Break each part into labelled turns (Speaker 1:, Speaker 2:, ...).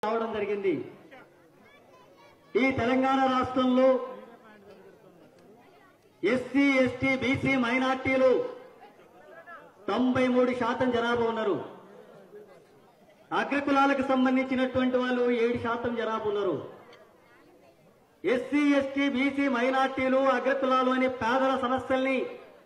Speaker 1: రావడం జరిగింది ఈ తెలంగాణ రాష్ట్రంలో ఎస్సీ ఎస్టీ బీసీ మైనార్టీలు తొంభై మూడు శాతం జనాభా ఉన్నారు అగ్రకులాలకు సంబంధించినటువంటి వాళ్ళు ఏడు శాతం జనాభా ఉన్నారు ఎస్సీ ఎస్టీ బీసీ మైనార్టీలు అగ్రకులాలు అనే పేదల సమస్యల్ని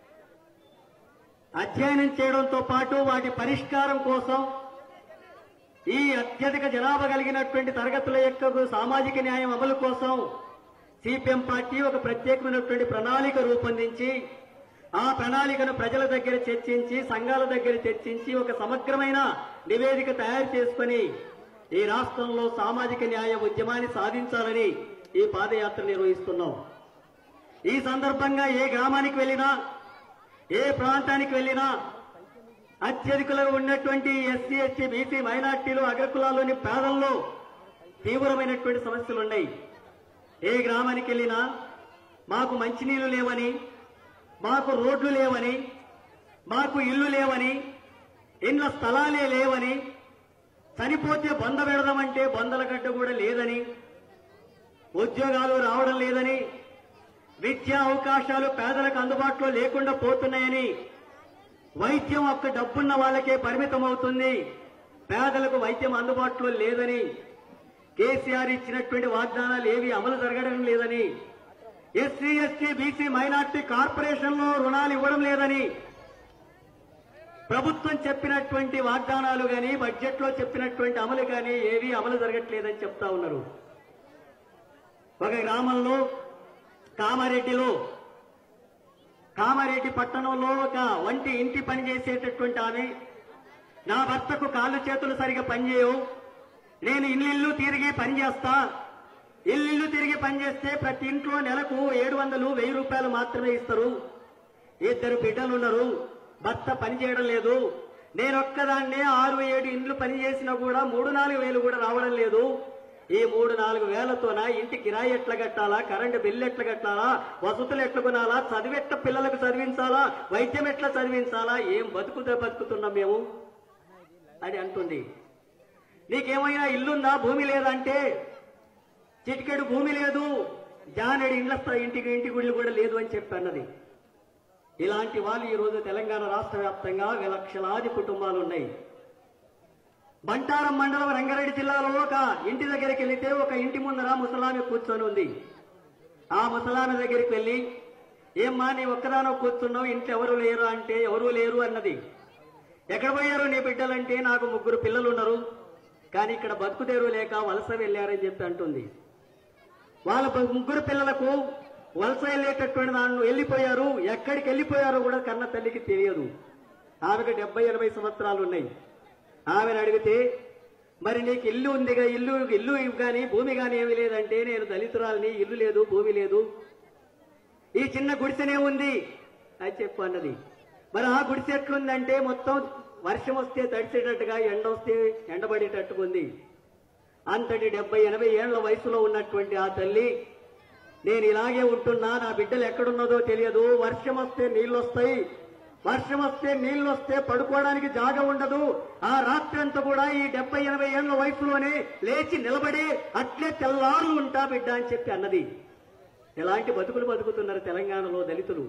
Speaker 1: అధ్యయనం చేయడంతో పాటు వాటి పరిష్కారం కోసం ఈ అత్యధిక జనాభా కలిగినటువంటి తరగతుల యొక్క సామాజిక న్యాయం అమలు కోసం సిపిఎం పార్టీ ఒక ప్రత్యేకమైనటువంటి ప్రణాళిక రూపొందించి ఆ ప్రణాళికను ప్రజల దగ్గర చర్చించి సంఘాల దగ్గర చర్చించి ఒక సమగ్రమైన నివేదిక తయారు చేసుకుని ఈ రాష్ట్రంలో సామాజిక న్యాయ ఉద్యమాన్ని సాధించాలని ఈ పాదయాత్ర నిర్వహిస్తున్నాం ఈ సందర్భంగా ఏ గ్రామానికి వెళ్ళినా ఏ ప్రాంతానికి వెళ్ళినా అత్యధికులుగా ఉన్నటువంటి ఎస్సీ ఎస్టీ బీసీ మైనార్టీలు అగ్రకులాల్లోని పేదల్లో తీవ్రమైనటువంటి సమస్యలు ఉన్నాయి ఏ గ్రామానికి వెళ్ళినా మాకు మంచినీళ్లు లేవని మాకు రోడ్లు లేవని మాకు ఇల్లు లేవని ఇండ్ల స్థలాలే లేవని చనిపోతే బొంద పెడదామంటే బొందల గడ్డ కూడా లేదని ఉద్యోగాలు రావడం లేదని విద్యా అవకాశాలు పేదలకు అందుబాటులో లేకుండా పోతున్నాయని వైద్యం ఒక్క డబ్బున్న వాళ్ళకే పరిమితం అవుతుంది పేదలకు వైద్యం అందుబాటులో లేదని కేసీఆర్ ఇచ్చినటువంటి వాగ్దానాలు ఏవి అమలు జరగడం లేదని ఎస్సీ ఎస్టీ బీసీ మైనార్టీ కార్పొరేషన్లో రుణాలు ఇవ్వడం లేదని ప్రభుత్వం చెప్పినటువంటి వాగ్దానాలు గాని బడ్జెట్ లో చెప్పినటువంటి అమలు గాని ఏవి అమలు జరగట్లేదని చెప్తా ఉన్నారు ఒక గ్రామంలో కామారెడ్డిలో కామారెడ్డి పట్టణంలో ఒక వంటి ఇంటి పని చేసేటటువంటి ఆమె నా భర్తకు కాళ్ళు చేతులు సరిగా పనిచేయవు నేను ఇల్లు తిరిగి పని చేస్తా ఇల్లు తిరిగి పనిచేస్తే ప్రతి ఇంట్లో నెలకు ఏడు వందలు వెయ్యి రూపాయలు మాత్రమే ఇస్తారు ఇద్దరు బిడ్డలు ఉన్నారు భర్త పని చేయడం లేదు నేను ఒక్కదాన్నే ఆరు ఏడు ఇండ్లు పని చేసినా కూడా మూడు నాలుగు వేలు కూడా రావడం లేదు ఈ మూడు నాలుగు వేలతోన ఇంటి కిరాయి ఎట్లా కట్టాలా కరెంటు బిల్లు ఎట్లా కట్టాలా వసతులు ఎట్లా కొనాలా చదివెట్ల పిల్లలకు చదివించాలా వైద్యం ఎట్లా చదివించాలా ఏం బతుకుతా బతుకుతున్నాం మేము అని అంటుంది నీకేమైనా ఇల్లుందా భూమి లేదంటే చిటికెడు భూమి లేదు జానడి ఇండ్ల స్థ- ఇంటికి ఇంటి గుళ్ళు కూడా లేదు అని చెప్పి అన్నది ఇలాంటి వాళ్ళు ఈ రోజు తెలంగాణ రాష్ట్ర వ్యాప్తంగా లక్షలాది కుటుంబాలు ఉన్నాయి బంటారం మండలం రంగారెడ్డి జిల్లాలో ఒక ఇంటి దగ్గరికి వెళితే ఒక ఇంటి ముందర ముసలామె కూర్చొని ఉంది ఆ ముసలామె దగ్గరికి వెళ్ళి ఏమ్మా నీ ఒక్కదానో కూర్చున్నావు ఇంట్లో ఎవరు లేరు అంటే ఎవరూ లేరు అన్నది ఎక్కడ పోయారు నీ బిడ్డలంటే నాకు ముగ్గురు పిల్లలు ఉన్నారు కానీ ఇక్కడ బతుకుదేరు లేక వలస వెళ్ళారని చెప్పి అంటుంది వాళ్ళ బ- ముగ్గురు పిల్లలకు వలస వెళ్ళేటటువంటి దాన్ని వెళ్ళిపోయారు ఎక్కడికి వెళ్ళిపోయారో కూడా కన్న తల్లికి తెలియదు ఆమెకు డెబ్బై ఎనభై సంవత్సరాలు ఉన్నాయి ఆమెను అడిగితే మరి నీకు ఇల్లు ఉందిగా ఇల్లు ఇల్లు కానీ భూమి కానీ ఏమీ లేదంటే నేను దళితురాలని ఇల్లు లేదు భూమి లేదు ఈ చిన్న గుడిసెనే ఉంది అని చెప్పు అన్నది మరి ఆ గుడిసె ఎట్లుందంటే మొత్తం వర్షం వస్తే తడిసేటట్టుగా ఎండ వస్తే ఎండబడేటట్టుగా ఉంది అంతటి డెబ్బై ఎనభై ఏళ్ల వయసులో ఉన్నటువంటి ఆ తల్లి నేను ఇలాగే ఉంటున్నా నా బిడ్డలు ఎక్కడున్నదో తెలియదు వర్షం వస్తే నీళ్లు వస్తాయి వర్షం వస్తే నీళ్లు వస్తే పడుకోవడానికి జాగ ఉండదు ఆ రాత్రి అంతా కూడా ఈ డెబ్బై ఎనభై ఏళ్ల వయసులోనే లేచి నిలబడి అట్లే తెల్లారులు ఉంటా బిడ్డ అని చెప్పి అన్నది ఎలాంటి బతుకులు బతుకుతున్నారు తెలంగాణలో దళితులు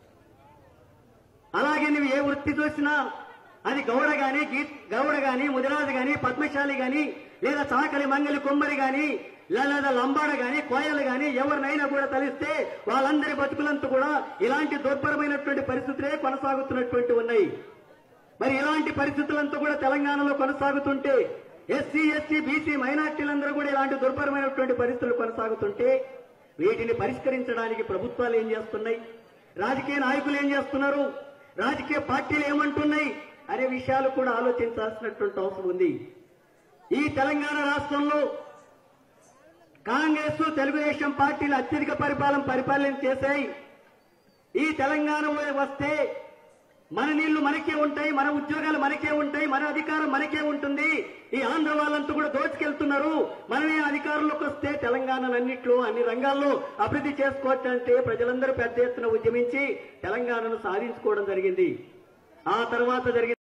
Speaker 1: అలాగే నువ్వు ఏ వృత్తి చూసినా అది గౌడ గాని గీ- గౌడ గాని ముదిరాజు గాని పద్మశాలి గాని లేదా చాకలి మంగలి కుమ్మరి గాని లేదా లంబాడ గాని కోయలు గాని ఎవరినైనా కూడా తలిస్తే వాళ్ళందరి బతుకులంతా కూడా ఇలాంటి దుర్భరమైనటువంటి పరిస్థితులే కొనసాగుతున్నటువంటి ఉన్నాయి మరి ఇలాంటి పరిస్థితులంతా కూడా తెలంగాణలో కొనసాగుతుంటే ఎస్సీ ఎస్టీ బీసీ మైనార్టీలందరూ కూడా ఇలాంటి దుర్భరమైనటువంటి పరిస్థితులు కొనసాగుతుంటే వీటిని పరిష్కరించడానికి ప్రభుత్వాలు ఏం చేస్తున్నాయి రాజకీయ నాయకులు ఏం చేస్తున్నారు రాజకీయ పార్టీలు ఏమంటున్నాయి అనే విషయాలు కూడా ఆలోచించాల్సినటువంటి అవసరం ఉంది ఈ తెలంగాణ రాష్ట్రంలో కాంగ్రెస్ తెలుగుదేశం పార్టీలు అత్యధిక పరిపాలన పరిపాలన చేశాయి ఈ తెలంగాణ వస్తే మన నీళ్లు మనకే ఉంటాయి మన ఉద్యోగాలు మనకే ఉంటాయి మన అధికారం మనకే ఉంటుంది ఈ ఆంధ్ర వాళ్ళంతా కూడా దోచుకెళ్తున్నారు మనమే అధికారంలోకి వస్తే తెలంగాణలన్నిట్లో అన్ని రంగాల్లో అభివృద్ధి చేసుకోవచ్చంటే ప్రజలందరూ పెద్ద ఎత్తున ఉద్యమించి తెలంగాణను సాధించుకోవడం జరిగింది ఆ తర్వాత జరిగిన